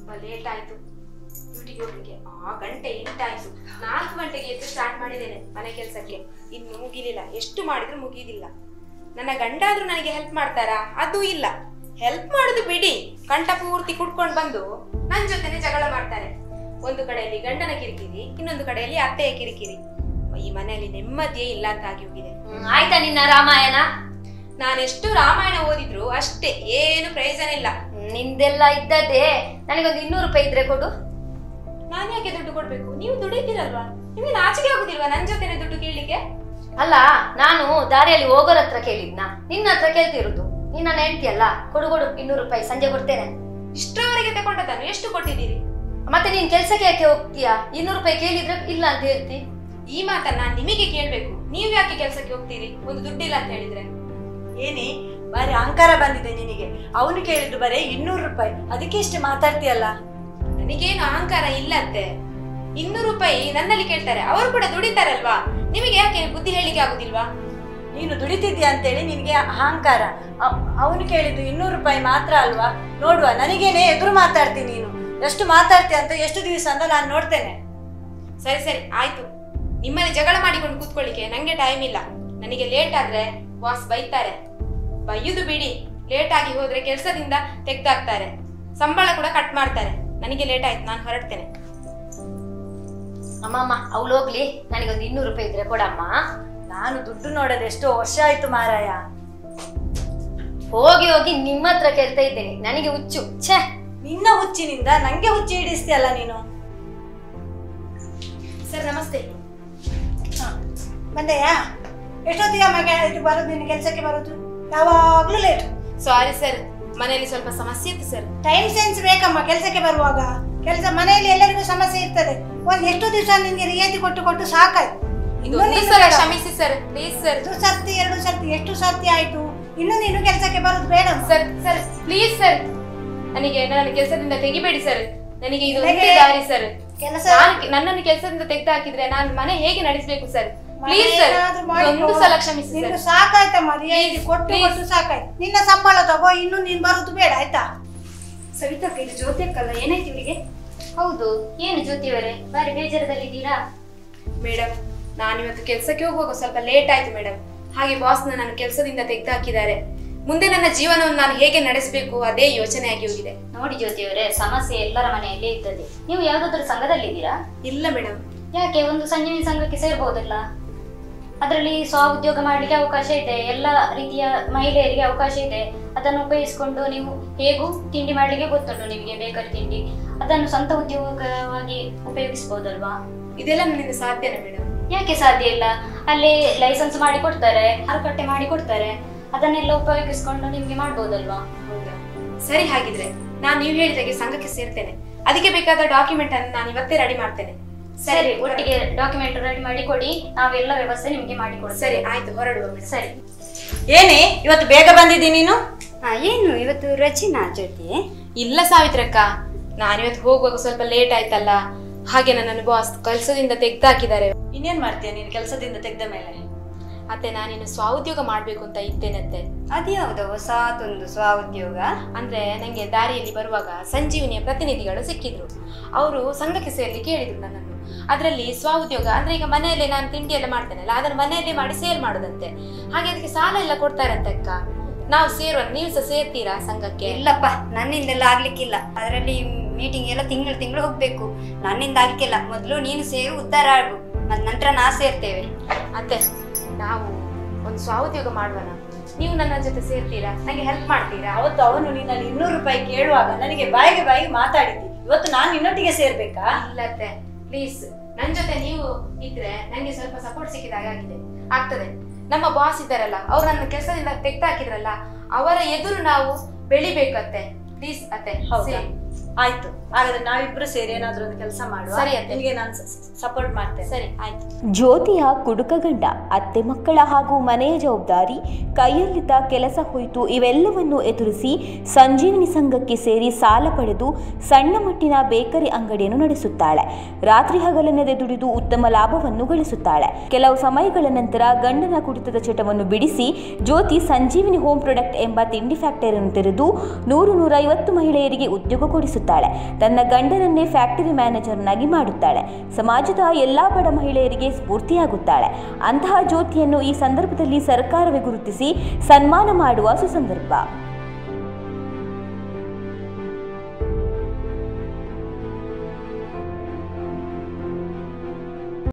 ತುಂಬಾ ಲೇಟ್ ಆಯ್ತು ಡ್ಯೂಟಿಗೆ ಹೋಗ್ಲಿಕ್ಕೆ ಆ ಗಂಟೆ ಎಂಟಾಯ್ತು ನಾಲ್ಕು ಗಂಟೆಗೆ ಎದ್ದು ಸ್ಟಾರ್ಟ್ ಮಾಡಿದ್ದೇನೆ ಮನೆ ಕೆಲಸಕ್ಕೆ ಇನ್ನು ಮುಗಿಲಿಲ್ಲ ಎಷ್ಟು ಮಾಡಿದ್ರು ಮುಗಿದಿಲ್ಲ ನನ್ನ ಗಂಡ ಆದ್ರೂ ನನಗೆ ಹೆಲ್ಪ್ ಮಾಡ್ತಾರಾ ಅದು ಇಲ್ಲ ಹೆಲ್ಪ್ ಮಾಡುದು ಬಿಡಿ ಕಂಠ ಪೂರ್ತಿ ಕುಡ್ಕೊಂಡು ಬಂದು ನನ್ನ ಜೊತೆನೆ ಜಗಳ ಮಾಡ್ತಾರೆ ಒಂದು ಕಡೆಯಲ್ಲಿ ಗಂಡನ ಕಿರಿಕಿರಿ ಇನ್ನೊಂದು ಕಡೆಯಲ್ಲಿ ಅತ್ತೆಯ ಕಿರಿಕಿರಿ ಈ ಮನೆಯಲ್ಲಿ ನೆಮ್ಮದಿಯೇ ಇಲ್ಲ ಅಂತ ಆಗಿ ಹೋಗಿದೆ ಹ್ಮ್, ಆಯ್ತಾ ನಿನ್ನ ರಾಮಾಯಣ ನಾನೆಷ್ಟು ರಾಮಾಯಣ ಓದಿದ್ರು ಅಷ್ಟೇ ಏನು ಪ್ರಯೋಜನ ಇಲ್ಲ ಹ್ಮ್, ನಿಂದೆಲ್ಲ ಇದ್ದದ್ದೇ ನನಗೊಂದು ಇನ್ನೂರು ರೂಪಾಯಿ ಇದ್ರೆ ಕೊಡು ನಾನು ಯಾಕೆ ದುಡ್ಡು ಕೊಡ್ಬೇಕು ನೀವು ದುಡಿತೀರಲ್ವಾ ನಿಮಗೆ ನಾಚಿಕೆ ಆಗುದಿಲ್ವಾ ನನ್ನ ಜೊತೆನೆ ದುಡ್ಡು ಕೇಳಲಿಕ್ಕೆ ಅಲ್ಲ ನಾನು ದಾರಿಯಲ್ಲಿ ಹೋಗೋರ ಹತ್ರ ಕೇಳಿದ್ನ ನಿನ್ನ ಹತ್ರ ಕೇಳ್ತಿರುದು ನಿನ್ನ ಹೆಂಡ್ತಿ ಅಲ್ಲ ಕೊಡು ಕೊಡು ಇನ್ನೂರು ರೂಪಾಯಿ ಸಂಜೆ ಕೊಡ್ತೇನೆ ಇಷ್ಟರವರೆಗೆ ತಗೊಂಡದನ್ನು ಎಷ್ಟು ಕೊಟ್ಟಿದ್ದೀರಿ ಮತ್ತೆ ನೀನ್ ಕೆಲ್ಸಕ್ಕೆ ಯಾಕೆ ಹೋಗ್ತೀಯಾ ಇನ್ನೂರು ರೂಪಾಯಿ ಕೇಳಿದ್ರೆ ಇಲ್ಲ ಅಂತ ಹೇಳ್ತಿ ಈ ಮಾತನ್ನ ನಿಮಗೆ ಕೇಳ್ಬೇಕು ನೀವು ಯಾಕೆ ಕೆಲಸಕ್ಕೆ ಹೋಗ್ತೀರಿ ಒಂದು ದುಡ್ಡಿಲ್ಲ ಅಂತ ಹೇಳಿದ್ರೆ ಏನಿ ಬಾರಿ ಅಹಂಕಾರ ಬಂದಿದೆ ನಿನಗೆ ಅವನು ಕೇಳಿದ್ದು ಬರೀ ಇನ್ನೂರು ರೂಪಾಯಿ ಅದಕ್ಕೆ ಇಷ್ಟು ಮಾತಾಡ್ತೀಯಲ್ಲ ನನಗೇನು ಅಹಂಕಾರ ಇಲ್ಲಂತೆ ಇನ್ನೂರು ರೂಪಾಯಿ ನನ್ನಲ್ಲಿ ಕೇಳ್ತಾರೆ ಅವರು ಕೂಡ ದುಡಿತಾರಲ್ವಾ ನಿಮಗೆ ಯಾಕೆ ಬುದ್ಧಿ ಹೇಳಿಕೆ ಆಗುದಿಲ್ವಾ ನೀನು ದುಡಿತಿದ್ಯಾ ಅಂತೇಳಿ ನಿನಗೆ ಅಹಂಕಾರ ಅವನು ಕೇಳಿದ್ದು ಇನ್ನೂರು ರೂಪಾಯಿ ಮಾತ್ರ ಅಲ್ವಾ ನೋಡುವ ನನಗೇನೆ ಎದುರು ಮಾತಾಡ್ತೀನಿ ನೀನು ಎಷ್ಟು ಮಾತಾಡ್ತೀಯ ಅಂತ ಎಷ್ಟು ದಿವಸ ಅಂತ ನಾನು ನೋಡ್ತೇನೆ ಸರಿ ಸರಿ ಆಯ್ತು ನಿಮ್ಮಲ್ಲಿ ಜಗಳ ಮಾಡಿಕೊಂಡು ಕೂತ್ಕೊಳ್ಳಿಕ್ಕೆ ನಂಗೆ ಟೈಮ್ ಇಲ್ಲ ನನಗೆ ಲೇಟ್ ಆದ್ರೆ ಬಾಸ್ ಬೈತಾರೆ ಬೈಯುದು ಬಿಡಿ ಲೇಟ್ ಆಗಿ ಹೋದ್ರೆ ಕೆಲಸದಿಂದ ತೆಗ್ದಾಕ್ತಾರೆ ಸಂಬಳ ಕೂಡ ಕಟ್ ಮಾಡ್ತಾರೆ ನನಗೆ ಲೇಟ್ ಆಯ್ತು ನಾನು ಹೊರಡ್ತೇನೆ ಅಮ್ಮಮ್ಮ ಅವಳು ಹೋಗ್ಲಿ ನನಗೊಂದು ಇನ್ನೂರು ರೂಪಾಯಿ ಇದ್ರೆ ಕೊಡಮ್ಮ ನಾನು ದುಡ್ಡು ನೋಡೋದು ಎಷ್ಟೋ ವರ್ಷ ಆಯ್ತು ಮಾರಾಯ ಹೋಗಿ ಹೋಗಿ ನಿಮ್ಮ ಹತ್ರ ಕೇಳ್ತಾ ಇದ್ದೇನೆ ನನಗೆ ಹುಚ್ಚು ಛೇ ನಿನ್ನ ಹುಚ್ಚಿನಿಂದ ನಂಗೆ ಹುಚ್ಚಿ ಹಿಡಿಸ್ತೀಯಲ್ಲ ನೀನು ಸರ್ ನಮಸ್ತೆ ಬಂದೆಯಾ ಎಷ್ಟೊತ್ತಿಗೆ ಮಗ ಇದು ಬರೋದು ನಿನ್ನ ಕೆಲಸಕ್ಕೆ ಬರೋದು ಯಾವಾಗ್ಲೂ ಲೇಟ್ ಸಾರಿ ಸರ್ ಮನೆಯಲ್ಲಿ ಸ್ವಲ್ಪ ಸಮಸ್ಯೆ ಇತ್ತು ಸರ್ ಟೈಮ್ ಸೆನ್ಸ್ ಬೇಕಮ್ಮ ಕೆಲಸಕ್ಕೆ ಬರುವಾಗ ಕೆಲಸ ಮನೆಯಲ್ಲಿ ಎಲ್ಲರಿಗೂ ಸಮಸ್ಯೆ ಇರ್ತದೆ ಒಂದ್ ಎಷ್ಟು ದಿವಸ ನಿನ್ಗೆ ರಿಯಾಯಿತಿ ಕೊಟ್ಟು ಕೊಟ್ಟು ಸಾಕಾಯ್ತು ಇದು ಇನ್ನೂ ಒಂದು ನೀನು ಸಲ ಬೇಡ. ಕ್ಷಮಿಸಿ ಸರ್ ಪ್ಲೀಸ್ ಸರ್ ಒಂದು ಸರ್ತಿ ಎರಡು ಸರ್ತಿ ಎಷ್ಟು ಸರ್ತಿ ಆಯ್ತು ಇನ್ನು ನೀನು ಕೆಲಸಕ್ಕೆ ಬರೋದು ಬೇಡ ಸರ್ ಸರ್ ಪ್ಲೀಸ್ ಸರ್ ನನಗೆ ನನ್ನ ಕೆಲಸದಿಂದ ತೆಗಿಬೇಡಿ ಸರ್ ನನಗೆ ಇದು ಒಂದೇ ನನಗೆ ದಾರಿ ಸರ್ ಕೆಲಸ ನಾನು ನನ್ನನ್ನು ಕೆಲಸದಿಂದ ತೆಗೆದು ಹಾಕಿದ್ರೆ ನಾನು ಮನೆ ಹೇಗೆ ನಡೆಸಬೇಕು ಸರ್ ಪ್ಲೀಸ್ ಸರ್ ಏನಾದ್ರೂ ಮಾಡಿಕೊ. ಒಂದು ಸಲ ಕ್ಷಮಿಸಿ ಸರ್ ನಿನ್ಗೆ ಸಾಕಾಯ್ತಮ್ಮ ರಿಯಾಯಿತಿ Please, ಕೊಟ್ಟು please. ಕೊಟ್ಟು ಸಾಕಾಯ್ತು ನಿನ್ನ ಸಂಬಳ ತಗೋ ಇನ್ನು ನೀನ್ ಬರೋದು ಬೇಡ ಆಯ್ತಾ ಸವಿತಕ್ಕ ಇದು ಜ್ಯೋತಿ ಅಕ್ಕಲ್ಲ ಏನಾಯ್ತು ಇವರಿಗೆ ಹೌದು ಏನು ಜ್ಯೋತಿಯವರೇ ಬಾರಿ ಬೇಜಾರದಲ್ಲಿದ್ದೀರಾ ಮೇಡಮ್ ನಾನು ಇವತ್ತು ಕೆಲಸಕ್ಕೆ ಹೋಗುವಾಗ ಸ್ವಲ್ಪ ಲೇಟ್ ಆಯ್ತು ಮೇಡಮ್ ಹಾಗೆ ಬಾಸ್ನ ನನ್ನ ಕೆಲಸದಿಂದ ತೆಗೆದು ಹಾಕಿದ್ದಾರೆ ಮುಂದೆ ನನ್ನ ಜೀವನವನ್ನು ನಾನು ಹೇಗೆ ನಡೆಸಬೇಕು ಅದೇ ಯೋಚನೆ ಆಗಿ ಹೋಗಿದೆ ನೋಡಿ ಜ್ಯೋತಿಯವರೇ ಸಮಸ್ಯೆ ಎಲ್ಲರ ಮನೆಯಲ್ಲೇ ಇರ್ತದೆ ನೀವು ಯಾವ್ದಾದ್ರು ಸಂಘದಲ್ಲಿದ್ದೀರಾ ಇಲ್ಲ ಮೇಡಮ್ ಯಾಕೆ ಒಂದು ಸಂಜೀವಿನಿ ಸಂಘಕ್ಕೆ ಸೇರ್ಬೋದಲ್ಲ ಅದರಲ್ಲಿ ಸ್ವ ಉದ್ಯೋಗ ಮಾಡಲಿಕ್ಕೆ ಅವಕಾಶ ಇದೆ ಎಲ್ಲ ರೀತಿಯ ಮಹಿಳೆಯರಿಗೆ ಅವಕಾಶ ಇದೆ ಅದನ್ನು ಉಪಯೋಗಿಸಿಕೊಂಡು ನೀವು ಹೇಗೂ ತಿಂಡಿ ಮಾಡಲಿಕ್ಕೆ ಗೊತ್ತುಂಟು ನಿಮಗೆ ಬೇಕರಿ ತಿಂಡಿ ಅದನ್ನು ಸ್ವಂತ ಉದ್ಯೋಗವಾಗಿ ಉಪಯೋಗಿಸಬಹುದಲ್ವಾ ಇದೆಲ್ಲ ನನ್ನಿಂದ ಸಾಧ್ಯನಾ ಮೇಡಮ್ ಯಾಕೆ ಸಾಧ್ಯ ಇಲ್ಲ ಅಲ್ಲಿ ಲೈಸೆನ್ಸ್ ಮಾಡಿ ಕೊಡ್ತಾರೆ ಮಾರುಕಟ್ಟೆ ಮಾಡಿ ಕೊಡ್ತಾರೆ ಅದನ್ನೆಲ್ಲ ಉಪಯೋಗಿಸ್ಕೊಂಡು ನಿಮ್ಗೆ ಮಾಡ್ಬೋದಲ್ವಾ ಹೌದಾ ಸರಿ ಹಾಗಿದ್ರೆ ನಾನು ನೀವು ಹೇಳಿದಾಗೆ ಸಂಘಕ್ಕೆ ಸೇರ್ತೇನೆ ಅದಕ್ಕೆ ಬೇಕಾದ ಡಾಕ್ಯುಮೆಂಟ್ ಅನ್ನು ನಾನು ಇವತ್ತೇ ರೆಡಿ ಮಾಡ್ತೇನೆ ಸರಿ ಒಟ್ಟಿಗೆ ಡಾಕ್ಯುಮೆಂಟ್ ರೆಡಿ ಮಾಡಿ ಕೊಡಿ ನಾವೆಲ್ಲ ವ್ಯವಸ್ಥೆ ನಿಮ್ಗೆ ಮಾಡಿ ಕೊಡ್ತೇವೆ ಸರಿ ಆಯ್ತು ಹೊರಡುವ ಮೇಡಮ್ ಸರಿ ಏನೇ ಇವತ್ತು ಬೇಗ ಬಂದಿದ್ದೀನಿ ನೀನು ಹಾ ಏನು ಇವತ್ತು ರಚಿನಾ ಜ್ಯೋತಿ ಇಲ್ಲ ಸಾವಿತ್ರಕ್ಕ ನಾನಿವತ್ತು ಹೋಗುವಾಗ ಸ್ವಲ್ಪ ಲೇಟ್ ಆಯ್ತಲ್ಲ ಹಾಗೆ ನನ್ನನ್ನು ಬಾಸ್ ಕೆಲಸದಿಂದ ತೆಗ್ದಾಕಿದ್ದಾರೆ ಇನ್ನೇನ್ ಮಾಡ್ತೀಯ ನೀನು ಕೆಲಸದಿಂದ ತೆಗ್ದ ಮೇಲೆ ಅತ್ತೆ ನಾನಿನ್ನು ಸ್ವಉದ್ಯೋಗ ಮಾಡ್ಬೇಕು ಅಂತ ಇದ್ದೇನತ್ತೆ ಅದ್ಯಾವುದು ಹೊಸದೊಂದು ಸ್ವಉದ್ಯೋಗ ಅಂದ್ರೆ ನಂಗೆ ದಾರಿಯಲ್ಲಿ ಬರುವಾಗ ಸಂಜೀವನಿಯ ಪ್ರತಿನಿಧಿಗಳು ಸಿಕ್ಕಿದ್ರು ಅವರು ಸಂಘಕ್ಕೆ ಸೇರ್ಲಿಕ್ಕೆ ಹೇಳಿದ್ರು ನನ್ನನ್ನು ಅದರಲ್ಲಿ ಸ್ವಉದ್ಯೋಗ ಅಂದ್ರೆ ಈಗ ಮನೆಯಲ್ಲೇ ನಾನು ತಿಂಡಿ ಎಲ್ಲ ಮಾಡ್ತೇನಲ್ಲ ಅದನ್ನು ಮನೆಯಲ್ಲೇ ಮಾಡಿ ಸೇಲ್ ಮಾಡೋದಂತೆ ಹಾಗೆ ಅದಕ್ಕೆ ಸಾಲ ಎಲ್ಲ ಕೊಡ್ತಾರಂತೆ ಅಕ್ಕ ನಾವು ಸೇರುವ ನೀವು ಸಹ ಸೇರ್ತೀರಾ ಸಂಘಕ್ಕೆ ಇಲ್ಲಪ್ಪ ನನ್ನಿಂದೆಲ್ಲ ಆಗ್ಲಿಕ್ಕಿಲ್ಲ ಅದರಲ್ಲಿ ಮೀಟಿಂಗ್ ಎಲ್ಲ ತಿಂಗಳು ತಿಂಗಳು ಹೋಗ್ಬೇಕು ನನ್ನಿಂದ ಆಗ್ಲಿಕ್ಕಿಲ್ಲ ಮೊದಲು ನೀನು ಸೇರು ಉದ್ಧಾರ ಆಗು ಮತ್ ನಂತರ ನಾ ಸೇರ್ತೇವೆ ಅತ್ತೆ ನಾವು ಒಂದು ಸ್ವಉದ್ಯೋಗ ಮಾಡುವನ ನೀವು ನನ್ನ ಜೊತೆ ಸೇರ್ತೀರಾ ನಂಗೆ ಹೆಲ್ಪ್ ಮಾಡ್ತೀರಾ ಅವತ್ತು ಅವನು ನಿನ್ನಲ್ಲಿ ಇನ್ನೂರು ರೂಪಾಯಿ ಕೇಳುವಾಗ ನನಗೆ ಬಾಯಿಗೆ ಬಾಯಿಗೆ ಮಾತಾಡಿದ್ದಿ ಇವತ್ತು ನಾನು ನಿನ್ನೊಟ್ಟಿಗೆ ಸೇರ್ಬೇಕಾ ಇಲ್ಲತ್ತೆ ಪ್ಲೀಸ್ ನನ್ ಜೊತೆ ನೀವು ಇದ್ರೆ ನಂಗೆ ಸ್ವಲ್ಪ ಸಪೋರ್ಟ್ ಸಿಕ್ಕಿದಾಗ ಆಗಿದೆ ಆಗ್ತದೆ ನಮ್ಮ ಬಾಸ್ ಇದ್ದಾರಲ್ಲ ಅವ್ರು ನನ್ನ ಕೆಲಸದಿಂದ ತೆಗ್ದಾಕಿದ್ರಲ್ಲ ಅವರ ಎದುರು ನಾವು ಬೆಳಿಬೇಕತ್ತೆ ಪ್ಲೀಸ್ ಅತ್ತೆ ಹೌದಾ ಸೇರಿ. ಆಯ್ತು ಹಾಗಾದ್ರೆ ನಾವಿಬ್ರು ಸೇರಿ ಏನಾದ್ರೂ ಒಂದು ಕೆಲಸ ಮಾಡುವ ಸರಿ ಅತ್ತೆ. ನಿನಗೆ ನಾನು ಸಪೋರ್ಟ್ ಮಾಡ್ತೇನೆ ಸರಿ ಆಯ್ತು ಜ್ಯೋತಿಯ ಕುಡುಕಗಂಡ ಅತ್ತೆ ಮಕ್ಕಳ ಹಾಗೂ ಮನೆಯ ಜವಾಬ್ದಾರಿ ಕೈಯಲ್ಲಿದ್ದ ಕೆಲಸ ಹೋಯಿತು ಇವೆಲ್ಲವನ್ನು ಎದುರಿಸಿ ಸಂಜೀವಿನಿ ಸಂಘಕ್ಕೆ ಸೇರಿ ಸಾಲ ಪಡೆದು ಸಣ್ಣ ಮಟ್ಟಿನ ಬೇಕರಿ ಅಂಗಡಿಯನ್ನು ನಡೆಸುತ್ತಾಳೆ ರಾತ್ರಿ ಹಗಲನೆದೆ ದುಡಿದು ಉತ್ತಮ ಲಾಭವನ್ನು ಗಳಿಸುತ್ತಾಳೆ ಕೆಲವು ಸಮಯಗಳ ನಂತರ ಗಂಡನ ಕುಡಿತದ ಚಟವನ್ನು ಬಿಡಿಸಿ ಜ್ಯೋತಿ ಸಂಜೀವಿನಿ ಹೋಮ್ ಪ್ರಾಡಕ್ಟ್ ಎಂಬ ತಿಂಡಿ ಫ್ಯಾಕ್ಟರಿಯನ್ನು ತೆರೆದು ನೂರು ನೂರೈವತ್ತು ಮಹಿಳೆಯರಿಗೆ ಉದ್ಯೋಗ ಕೊಡಿಸುತ್ತಾಳೆ ಓದಿಸುತ್ತಾಳೆ ತನ್ನ ಗಂಡನನ್ನೇ ಫ್ಯಾಕ್ಟರಿ ಮ್ಯಾನೇಜರ್ನಾಗಿ ಮಾಡುತ್ತಾಳೆ ಸಮಾಜದ ಎಲ್ಲಾ ಬಡ ಮಹಿಳೆಯರಿಗೆ ಸ್ಫೂರ್ತಿಯಾಗುತ್ತಾಳೆ ಅಂತಹ ಜ್ಯೋತಿಯನ್ನು ಈ ಸಂದರ್ಭದಲ್ಲಿ ಸರ್ಕಾರವೇ ಗುರುತಿಸಿ ಸನ್ಮಾನ ಮಾಡುವ ಸುಸಂದರ್ಭ